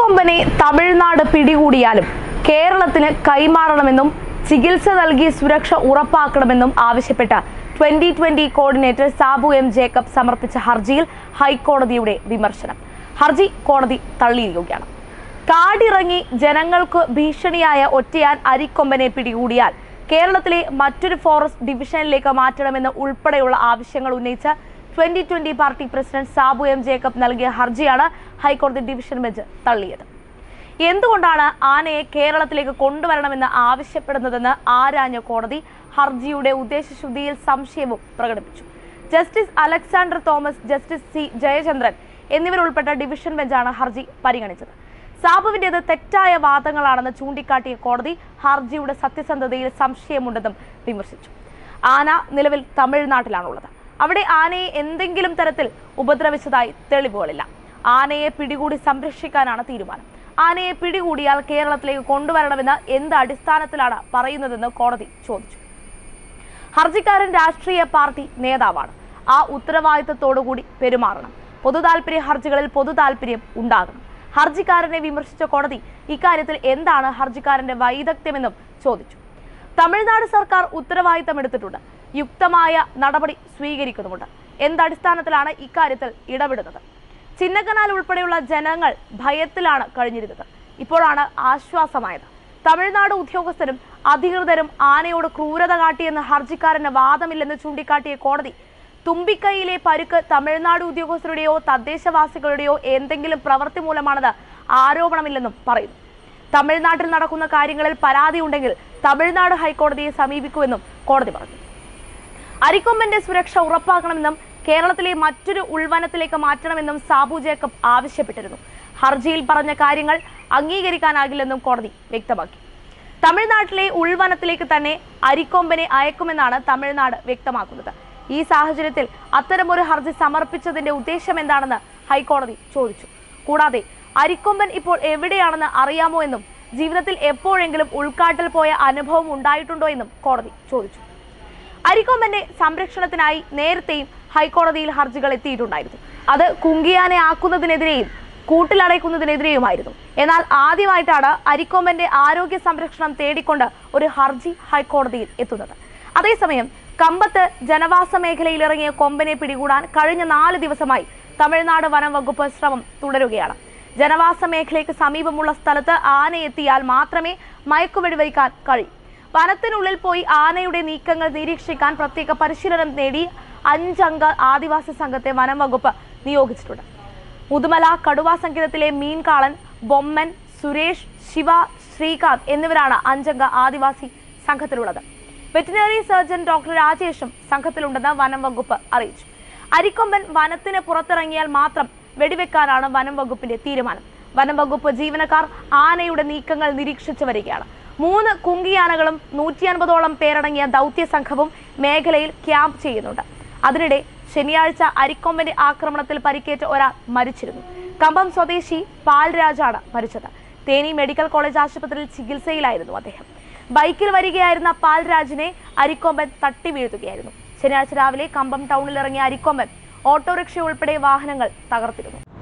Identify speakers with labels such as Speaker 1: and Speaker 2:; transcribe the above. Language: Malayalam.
Speaker 1: അരിക്കൊമ്പനെ തമിഴ്നാട് പിടികൂടിയാലും കേരളത്തിന് കൈമാറണമെന്നും ചികിത്സ നൽകി സുരക്ഷ ഉറപ്പാക്കണമെന്നും ആവശ്യപ്പെട്ട് twenty twenty coordinator Sabu M Jacob സമർപ്പിച്ച ഹർജിയിൽ ഹൈക്കോടതിയുടെ വിമർശനം ഹർജി കോടതി തള്ളിയിരിക്കുകയാണ് കാടിറങ്ങി ജനങ്ങൾക്ക് ഭീഷണിയായ ഒറ്റയാൻ അരിക്കൊമ്പനെ പിടികൂടിയാൽ കേരളത്തിലെ മറ്റൊരു ഫോറസ്റ്റ് ഡിവിഷനിലേക്ക് മാറ്റണമെന്ന് ഉൾപ്പെടെയുള്ള ആവശ്യങ്ങൾ ഉന്നയിച്ച twenty twenty party president Sabu M Jacob നൽകിയ ഹർജിയാണ് ഹൈക്കോടതി ഡിവിഷൻ ബെഞ്ച് തള്ളിയത് എന്തുകൊണ്ടാണ് ആനയെ കേരളത്തിലേക്ക് കൊണ്ടുവരണമെന്ന് ആവശ്യപ്പെടുന്നതെന്ന് ആരാഞ്ഞ കോടതി ഹർജിയുടെ ഉദ്ദേശശുദ്ധിയിൽ സംശയവും പ്രകടിപ്പിച്ചു justice Alexander Thomas justice C Jayachandran എന്നിവരുൾപ്പെട്ട ഡിവിഷൻ ബെഞ്ചാണ് ഹർജി പരിഗണിച്ചത് സാബുവിന്റേത് തെറ്റായ വാദങ്ങളാണെന്ന് ചൂണ്ടിക്കാട്ടിയ കോടതി ഹർജിയുടെ സത്യസന്ധതയിൽ സംശയമുണ്ടെന്നും വിമർശിച്ചു ആന നിലവിൽ തമിഴ്നാട്ടിലാണുള്ളത് അവിടെ ആനയെ എന്തെങ്കിലും തരത്തിൽ ഉപദ്രവിച്ചതായി തെളിവുകളില്ല ആനയെ പിടികൂടി സംരക്ഷിക്കാനാണ് തീരുമാനം ആനയെ പിടികൂടിയാൽ കേരളത്തിലേക്ക് കൊണ്ടുവരണമെന്ന് എന്ത് അടിസ്ഥാനത്തിലാണ് പറയുന്നതെന്ന് കോടതി ചോദിച്ചു ഹർജിക്കാരൻ രാഷ്ട്രീയ പാർട്ടി നേതാവാണ് ആ ഉത്തരവാദിത്തത്തോടുകൂടി പെരുമാറണം പൊതുതാൽപര്യ ഹർജികളിൽ പൊതുതാൽപര്യം ഉണ്ടാകണം ഹർജിക്കാരനെ വിമർശിച്ച കോടതി ഇക്കാര്യത്തിൽ എന്താണ് ഹർജിക്കാരന്റെ വൈദഗ്ധ്യമെന്നും ചോദിച്ചു തമിഴ്നാട് സർക്കാർ ഉത്തരവാദിത്തം എടുത്തിട്ടുണ്ട് യുക്തമായ നടപടി സ്വീകരിക്കുന്നുമുണ്ട് എന്തടിസ്ഥാനത്തിലാണ് ഇക്കാര്യത്തിൽ ഇടപെടുന്നത് ചിന്നക്കനാൽ ഉൾപ്പെടെയുള്ള ജനങ്ങൾ ഭയത്തിലാണ് കഴിഞ്ഞിരുന്നത് ഇപ്പോഴാണ് ആശ്വാസമായത് തമിഴ്നാട് ഉദ്യോഗസ്ഥരും അധികൃതരും ആനയോട് ക്രൂരത കാട്ടിയെന്ന് ഹർജിക്കാരന് വാദമില്ലെന്ന് ചൂണ്ടിക്കാട്ടിയ കോടതി തുമ്പിക്കൈയിലെ പരുക്ക് തമിഴ്നാട് ഉദ്യോഗസ്ഥരുടെയോ തദ്ദേശവാസികളുടെയോ എന്തെങ്കിലും പ്രവൃത്തി മൂലമാണെന്ന് ആരോപണമില്ലെന്നും പറയുന്നു തമിഴ്നാട്ടിൽ നടക്കുന്ന കാര്യങ്ങളിൽ പരാതി ഉണ്ടെങ്കിൽ തമിഴ്നാട് ഹൈക്കോടതിയെ സമീപിക്കുമെന്നും കോടതി പറഞ്ഞു അരിക്കൊമ്പന്റെ സുരക്ഷ ഉറപ്പാക്കണമെന്നും കേരളത്തിലെ മറ്റൊരു ഉൾവനത്തിലേക്ക് മാറ്റണമെന്നും സാബു ജേക്കബ് ആവശ്യപ്പെട്ടിരുന്നു ഹർജിയിൽ പറഞ്ഞ കാര്യങ്ങൾ അംഗീകരിക്കാനാകില്ലെന്നും കോടതി വ്യക്തമാക്കി തമിഴ്നാട്ടിലെ ഉൾവനത്തിലേക്ക് തന്നെ അരിക്കൊമ്പനെ അയക്കുമെന്നാണ് തമിഴ്നാട് വ്യക്തമാക്കുന്നത് ഈ സാഹചര്യത്തിൽ അത്തരമൊരു ഹർജി സമർപ്പിച്ചതിന്റെ ഉദ്ദേശം എന്താണെന്ന് ഹൈക്കോടതി ചോദിച്ചു കൂടാതെ അരിക്കൊമ്പൻ ഇപ്പോൾ എവിടെയാണെന്ന് അറിയാമോ എന്നും ജീവിതത്തിൽ എപ്പോഴെങ്കിലും ഉൾക്കാട്ടിൽ പോയ അനുഭവം ഉണ്ടായിട്ടുണ്ടോ എന്നും കോടതി ചോദിച്ചു അരിക്കൊമ്പന്റെ സംരക്ഷണത്തിനായി നേരത്തെയും ഹൈക്കോടതിയിൽ ഹർജികൾ എത്തിയിട്ടുണ്ടായിരുന്നു അത് കുങ്കിയാനെ ആക്കുന്നതിനെതിരെയും കൂട്ടിലടയ്ക്കുന്നതിനെതിരെയുമായിരുന്നു എന്നാൽ ആദ്യമായിട്ടാണ് അരിക്കൊമ്പന്റെ ആരോഗ്യ സംരക്ഷണം തേടിക്കൊണ്ട് ഒരു ഹർജി ഹൈക്കോടതിയിൽ എത്തുന്നത് അതേസമയം കമ്പത്ത് ജനവാസ മേഖലയിൽ ഇറങ്ങിയ കൊമ്പനെ പിടികൂടാൻ കഴിഞ്ഞ നാല് ദിവസമായി തമിഴ്നാട് വനം വകുപ്പ് ശ്രമം തുടരുകയാണ് ജനവാസ മേഖലയ്ക്ക് സമീപമുള്ള സ്ഥലത്ത് ആന എത്തിയാൽ മാത്രമേ മയക്കുവെടി വയ്ക്കാൻ കഴിയൂ വനത്തിനുള്ളിൽ പോയി ആനയുടെ നീക്കങ്ങൾ നിരീക്ഷിക്കാൻ പ്രത്യേക പരിശീലനം നേടി അഞ്ചംഗ ആദിവാസി സംഘത്തെ വനം വകുപ്പ് നിയോഗിച്ചിട്ടുണ്ട് മുതുമല കടുവാ സങ്കേതത്തിലെ മീൻകാളൻ ബൊമ്മൻ സുരേഷ് ശിവ ശ്രീകാന്ത് എന്നിവരാണ് അഞ്ചംഗ ആദിവാസി സംഘത്തിലുള്ളത് വെറ്റിനറി സർജൻ ഡോക്ടർ രാജേഷും സംഘത്തിലുണ്ടെന്ന് വനം വകുപ്പ് അറിയിച്ചു അരിക്കൊമ്പൻ വനത്തിന് പുറത്തിറങ്ങിയാൽ മാത്രം വെടിവെക്കാനാണ് വനം വകുപ്പിന്റെ തീരുമാനം വനം വകുപ്പ് ജീവനക്കാർ ആനയുടെ നീക്കങ്ങൾ നിരീക്ഷിച്ചു വരികയാണ് മൂന്ന് കുങ്കിയാനകളും നൂറ്റി അൻപതോളം പേരടങ്ങിയ ദൗത്യ സംഘവും മേഖലയിൽ ക്യാമ്പ് ചെയ്യുന്നുണ്ട് അതിനിടെ ശനിയാഴ്ച അരിക്കൊമ്പന്റെ ആക്രമണത്തിൽ പരിക്കേറ്റ ഒരാൾ മരിച്ചിരുന്നു കമ്പം സ്വദേശി പാൽരാജാണ് മരിച്ചത് തേനി മെഡിക്കൽ കോളേജ് ആശുപത്രിയിൽ ചികിത്സയിലായിരുന്നു അദ്ദേഹം ബൈക്കിൽ വരികയായിരുന്ന പാൽരാജിനെ അരിക്കൊമ്പൻ തട്ടി വീഴ്ത്തുകയായിരുന്നു ശനിയാഴ്ച രാവിലെ കമ്പം ടൗണിൽ ഇറങ്ങിയ അരിക്കൊമ്പൻ ഓട്ടോറിക്ഷ ഉൾപ്പെടെ വാഹനങ്ങൾ തകർത്തിരുന്നു